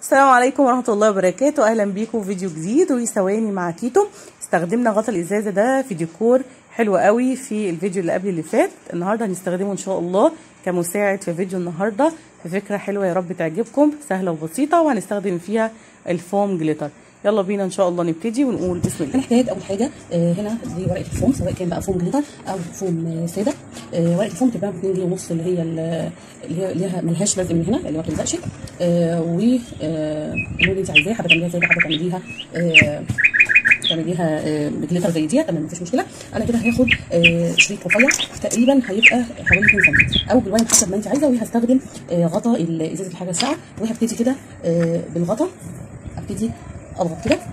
السلام عليكم ورحمة الله وبركاته أهلا بيكم في فيديو جديد وثواني مع كيتو استخدمنا غطا الإزازة ده في ديكور حلو قوي في الفيديو اللي قبل اللي فات النهاردة هنستخدمه إن شاء الله كمساعد في فيديو النهاردة في فكرة حلوة يا رب تعجبكم سهلة وبسيطة وهنستخدم فيها الفوم جليتر يلا بينا ان شاء الله نبتدي ونقول بسم الله هنحتاج اول حاجه آه، هنا دي ورقه الفوم سواء كان بقى فوم جليتر او فوم آه، ساده آه، ورقه الفوم تبقى ب 2 جنيه ونص اللي هي ال- اللي هي ليها ملهاش لازم من هنا اللي ما بتلزقش آه، و آه، اللون اللي انت عايزاه حابه تعمليها ساده حابه تعمليها آه، تعمليها آه، بجليتر زي دي تمام مفيش مشكله انا كده هاخد آه، شريط رفيع تقريبا هيبقى حوالي 2 سم او بالوايد حسب ما انت عايزه وهستخدم آه، غطا ال- ازازه الحاجه الساقعه وهبتدي كده آه، بالغطا ابتدي اضغط كده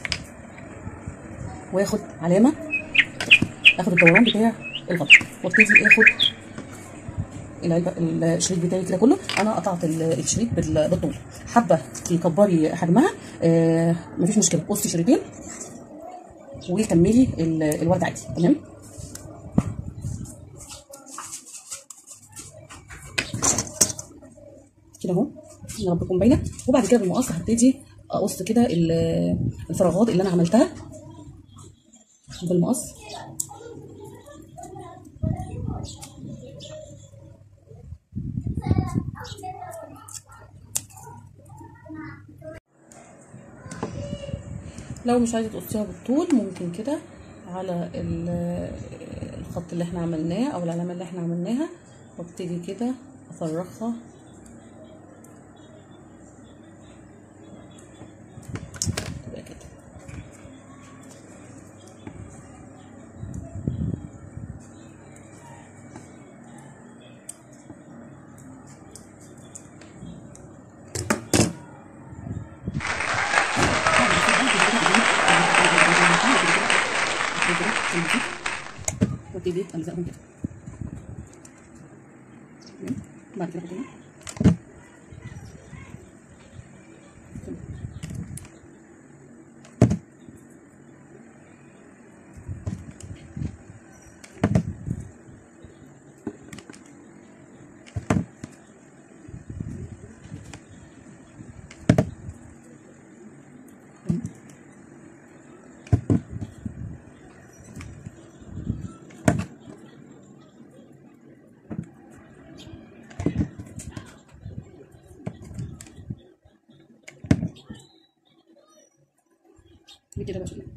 واخد علامه اخد الدوران بتاع الغطا وابتدي اخد العلبه الشريط بتاعي كده كله انا قطعت ال- الشريط بال- بالطول حابه تكبري حجمها آه مفيش مشكله قصي شريطين وكملي ال- الورد عادي تمام كده اهو يا رب تكون باينه وبعد كده بالمقص هبتدي اقص كده ال- الفراغات اللي انا عملتها بالمقص لو مش عايزه تقصيها بالطول ممكن كده على ال- الخط اللي احنا عملناه او العلامه اللي احنا عملناها وابتدي كده افرغها تبقى كده وابتدي الزقهم كده تمام؟ بعد كده احط هنا. تمام. بكده بقى شكلها.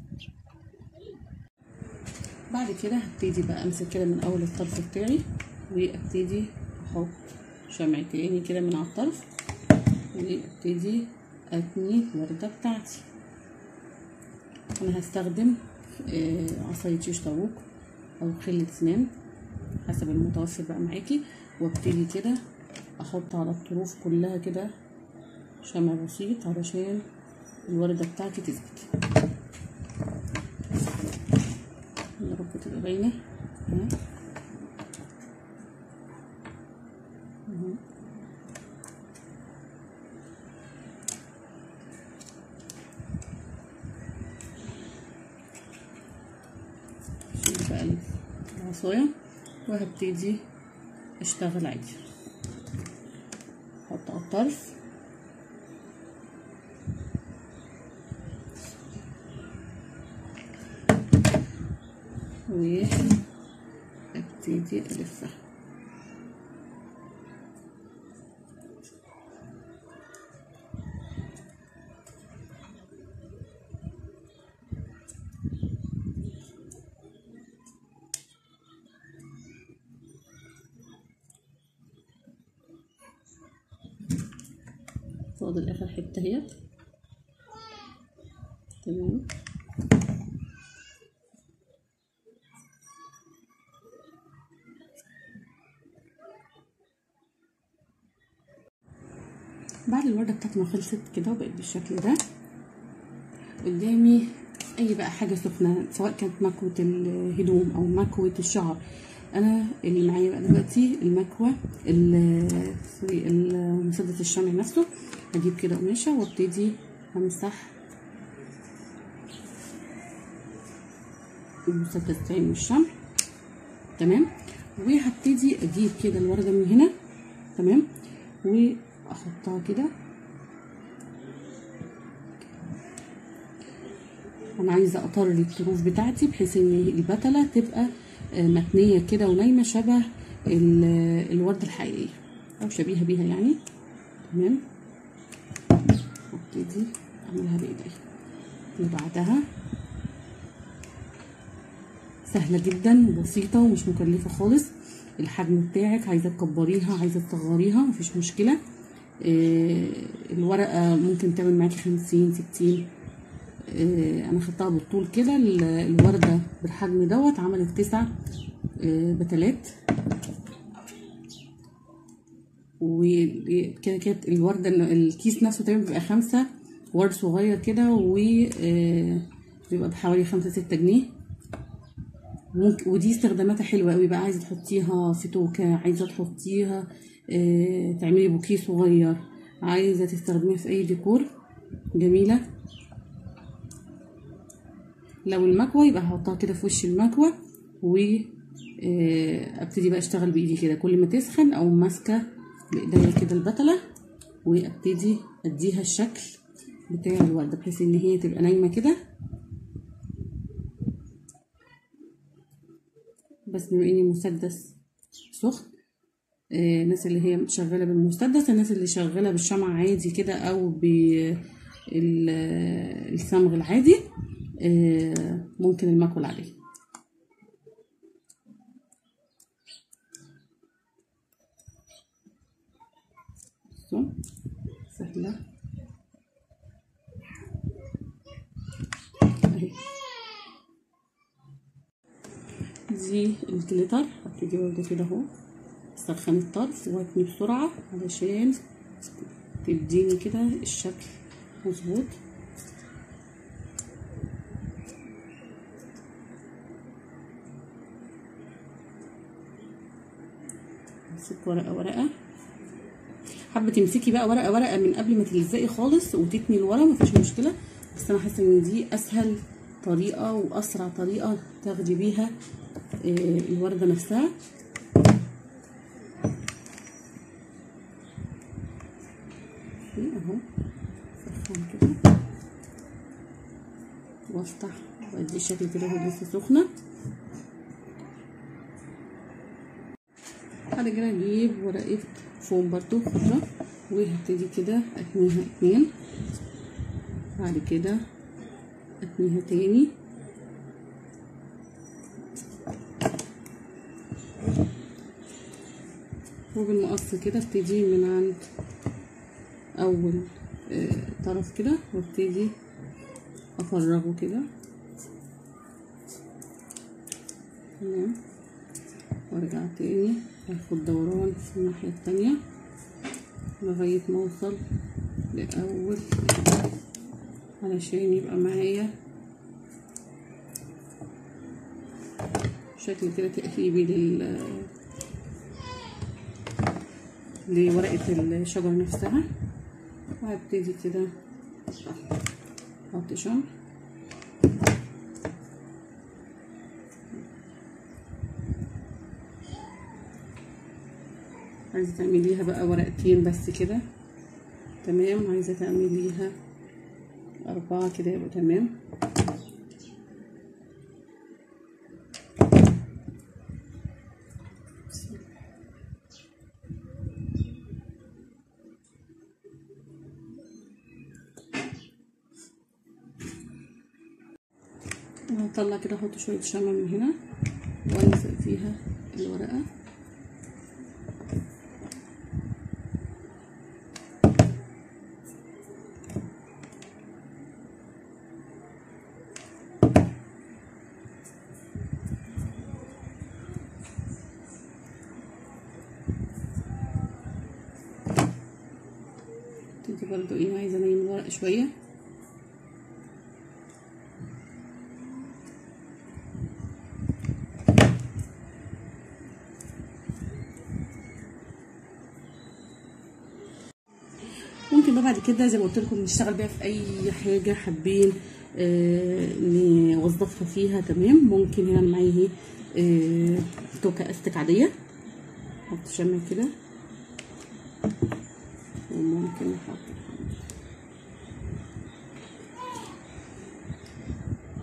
بعد كده هبتدي بقى امسك كده من اول الطرف بتاعي وابتدي احط شمع تاني كده من على الطرف وابتدي اتني الوردة بتاعتي انا هستخدم آه، عصاية شيش طاووق او خلة سنان حسب المتوفر بقى معاكي وابتدي كده احط على الطروف كلها كده شمع بسيط علشان الوردة بتاعتي تثبت يا رب تبقى باينة اهي. اهو. شيل بقى العصاية وهبتدي اشتغل عادي احط على الطرف وابتدي الفها فاضل اخر حته اهيت تمام بعد الوردة بتاعتي ما خلصت كده وبقت بالشكل ده قدامي اي بقى حاجة سخنة سواء كانت مكوة الهدوم او مكوة الشعر انا اللي معايا بقى دلوقتي المكوة ال- سوري ال- مسدس الشمع نفسه هجيب كده قماشة وابتدي امسح المسدس بتاعي من الشمع تمام وهبتدي اجيب كده الورده من هنا تمام واحطها كده انا عايزه اطر الطروف بتاعتي بحيث ان البتله تبقى متنيه كده ونايمه شبه الورده الحقيقيه او شبيهه بيها يعني تمام وابتدي اعملها بايدي اللي بعدها سهله جدا وبسيطه ومش مكلفه خالص الحجم بتاعك عايزه تكبريها عايزه تصغريها مفيش مشكله آه الورقه ممكن تعمل معاكي خمسين ستين آه انا خدتها بالطول كده الورده بالحجم دوت عملت تسع آه بتلات وكانت الورده الكيس نفسه تقريبا بيبقى خمسه ورد صغير كده و بيبقى بحوالي خمسة ستة جنيه ممكن ودي استخداماتها حلوه قوي بقى عايزه تحطيها في توكه عايزه تحطيها اه تعملي بوكيه صغير عايزه تستخدميها في اي ديكور جميله لو المكوى يبقى هحطها كده في وش المكوى و اه ابتدي بقى اشتغل بايدي كده كل ما تسخن او ماسكه بايديا كده البتله وابتدي اديها الشكل بتاع الورده بحيث ان هي تبقى نايمه كده بس بما اني مسدس سخن آه الناس اللي هي شغاله بالمسدس الناس اللي شغاله بالشمع عادي كده او بالصمغ العادي آه ممكن المكوى عليه سهله اهي دي الجليتر هبتدي برضه كده اهو اسخن الطرف واتني بسرعة علشان تديني كده الشكل مظبوط امسك ورقة ورقة حابة تمسكي بقى ورقة ورقة من قبل ما تلزقي خالص وتتني الورا مفيش مشكلة بس انا حاسة ان دي اسهل طريقة واسرع طريقة تاخدي بيها الوردة نفسها اهو سخن كده وافتح وادي الشكل كده وهي لسه سخنة بعد كده اجيب ورقة فوم برضو خضرا وهبتدي كده اتنيها اتنين بعد كده اتنيها تاني وبالمقص كده ابتدي من عند اول اه طرف كده وابتدي افرغه كده تمام وارجع تاني اخد دوران في الناحية التانية لغاية ما اوصل لاول علشان يبقى معايا شكل كده تقريبي لل لورقة الشجر نفسها وهبتدي كده احط شمع عايزة تعمليها بقى ورقتين بس كده تمام عايزة تعمليها أربعة كده يبقى تمام هطلع كده احط شوية شمع من هنا والزق فيها الورقة ابتدي برضو ايه عايزة انيم الورق شوية ممكن بقى بعد كده زي ما قلت لكم نشتغل بيها في اي حاجه حابين آه نوظفها فيها تمام ممكن هنا معايا اهي آه توكه استك عاديه احط شمع كده وممكن احط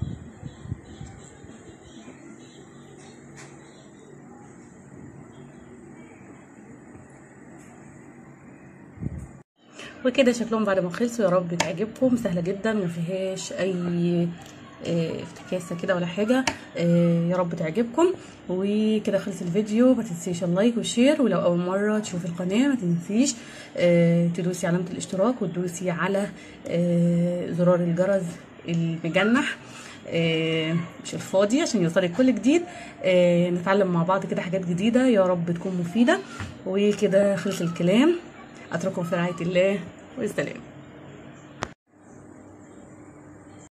وكده شكلهم بعد ما خلصوا يا رب تعجبكم سهله جدا ما فيهاش اي آه، افتكاسه كده ولا حاجه آه، يا رب تعجبكم وكده خلص الفيديو ما تنسيش اللايك والشير ولو اول مره تشوفي القناه ما تنسيش آه، تدوسي علامه الاشتراك وتدوسي على آه، زرار الجرس المجنح آه، مش الفاضي عشان يوصلك كل جديد آه، نتعلم مع بعض كده حاجات جديده يا رب تكون مفيده وكده خلص الكلام اترككم في رعايه الله والسلام